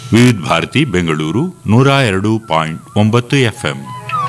ವಿವಿಧ ಭಾರತಿ ಬೆಂಗಳೂರು ನೂರ ಎರಡು ಪಾಯಿಂಟ್ ಒಂಬತ್ತು ಎಫ್ಎಂ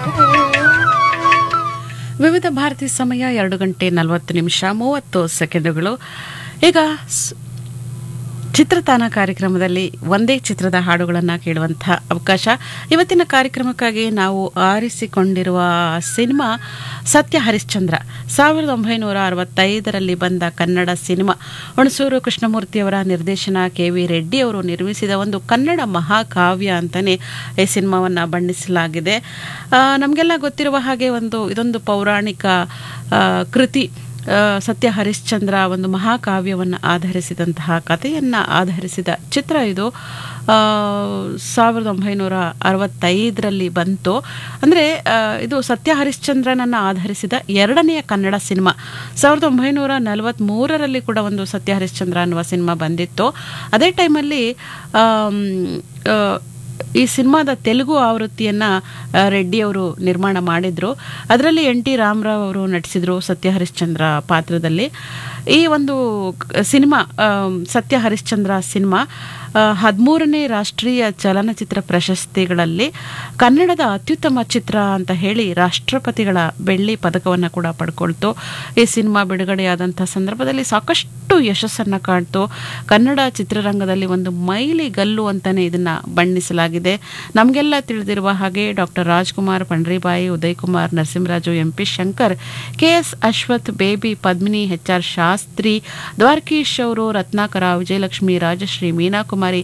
ವಿವಿಧ ಭಾರತಿ ಸಮಯ ಎರಡು ಗಂಟೆ ನಲವತ್ತು ನಿಮಿಷ ಮೂವತ್ತು ಸೆಕೆಂಡುಗಳು ಈಗ ಸ್- ಚಿತ್ರತಾನ ಕಾರ್ಯಕ್ರಮದಲ್ಲಿ ಒಂದೇ ಚಿತ್ರದ ಹಾಡುಗಳನ್ನು ಕೇಳುವಂಥ ಅವಕಾಶ ಇವತ್ತಿನ ಕಾರ್ಯಕ್ರಮಕ್ಕಾಗಿ ನಾವು ಆರಿಸಿಕೊಂಡಿರುವ ಸಿನಿಮಾ ಸತ್ಯ ಹರಿಶ್ಚಂದ್ರ ಸಾವಿರದ ಒಂಬೈನೂರ ಅರವತ್ತೈದರಲ್ಲಿ ಬಂದ ಕನ್ನಡ ಸಿನಿಮಾ ಹುಣಸೂರು ಕೃಷ್ಣಮೂರ್ತಿಯವರ ನಿರ್ದೇಶನ ಕೆ ವಿ ರೆಡ್ಡಿ ಅವರು ನಿರ್ಮಿಸಿದ ಒಂದು ಕನ್ನಡ ಮಹಾಕಾವ್ಯ ಅಂತಲೇ ಈ ಸಿನಿಮಾವನ್ನು ಬಣ್ಣಿಸಲಾಗಿದೆ ನಮಗೆಲ್ಲ ಗೊತ್ತಿರುವ ಹಾಗೆ ಒಂದು ಇದೊಂದು ಪೌರಾಣಿಕ ಆ, ಕೃತಿ ಆ, ಸತ್ಯ ಹರಿಶ್ಚಂದ್ರ ಒಂದು ಮಹಾಕಾವ್ಯವನ್ನು ಆಧರಿಸಿದಂತಹ ಕಥೆಯನ್ನು ಆಧರಿಸಿದ ಚಿತ್ರ ಇದು ಆ, ಸಾವಿರದ ಒಂಬೈನೂರ ಅರವತ್ತೈದರಲ್ಲಿ ಬಂತು ಅಂದರೆ ಇದು ಸತ್ಯ ಹರಿಶ್ಚಂದ್ರನನ್ನು ಆಧರಿಸಿದ ಎರಡನೆಯ ಕನ್ನಡ ಸಿನಿಮಾ ಸಾವಿರದ ಒಂಬೈನೂರ ನಲವತ್ತ್ಮೂರರಲ್ಲಿ ಕೂಡ ಒಂದು ಸತ್ಯ ಹರಿಶ್ಚಂದ್ರ ಅನ್ನುವ ಸಿನಿಮಾ ಬಂದಿತ್ತು ಅದೇ ಟೈಮಲ್ಲಿ ಆಮ್, ಆ, ಈ ಸಿನಿಮಾದ ತೆಲುಗು ಆವೃತ್ತಿಯನ್ನ ಆ, ರೆಡ್ಡಿ ಅವರು ನಿರ್ಮಾಣ ಮಾಡಿದ್ರು ಅದರಲ್ಲಿ ಎನ್ ಟಿ ರಾಮರಾವ್ ಅವರು ನಟಿಸಿದ್ರು ಸತ್ಯ ಹರಿಶ್ಚಂದ್ರ ಪಾತ್ರದಲ್ಲಿ ಈ ಒಂದು ಕ- ಸಿನಿಮಾ ಆಮ್, ಸತ್ಯ ಹರಿಶ್ಚಂದ್ರ ಸಿನಿಮಾ ಹದಿಮೂರನೇ ರಾಷ್ಟ್ರೀಯ ಚಲನಚಿತ್ರ ಪ್ರಶಸ್ತಿಗಳಲ್ಲಿ ಕನ್ನಡದ ಅತ್ಯುತ್ತಮ ಚಿತ್ರ ಅಂತ ಹೇಳಿ ರಾಷ್ಟ್ರಪತಿಗಳ ಬೆಳ್ಳಿ ಪದಕವನ್ನು ಕೂಡ ಪಡ್ಕೊಳ್ತು ಈ ಸಿನಿಮಾ ಬಿಡುಗಡೆಯಾದಂಥ ಸಂದರ್ಭದಲ್ಲಿ ಸಾಕಷ್ಟು ಯಶಸ್ಸನ್ನು ಕಾಣ್ತು ಕನ್ನಡ ಚಿತ್ರರಂಗದಲ್ಲಿ ಒಂದು ಮೈಲಿ ಗಲ್ಲು ಅಂತಾನೆ ಇದನ್ನ ಬಣ್ಣಿಸಲಾಗಿದೆ ನಮಗೆಲ್ಲ ತಿಳಿದಿರುವ ಹಾಗೆ doctor Rajkumar Pandaribai Uday Kumar Narasimharaju M P Shankar K S Ashwath baby Padmini H R Shastri Dwarakish ಅವರು ರತ್ನಾಕರ ವಿಜಯಲಕ್ಷ್ಮಿ ರಾಜಶ್ರೀ ಮೀನಾಕುಮಾರಿ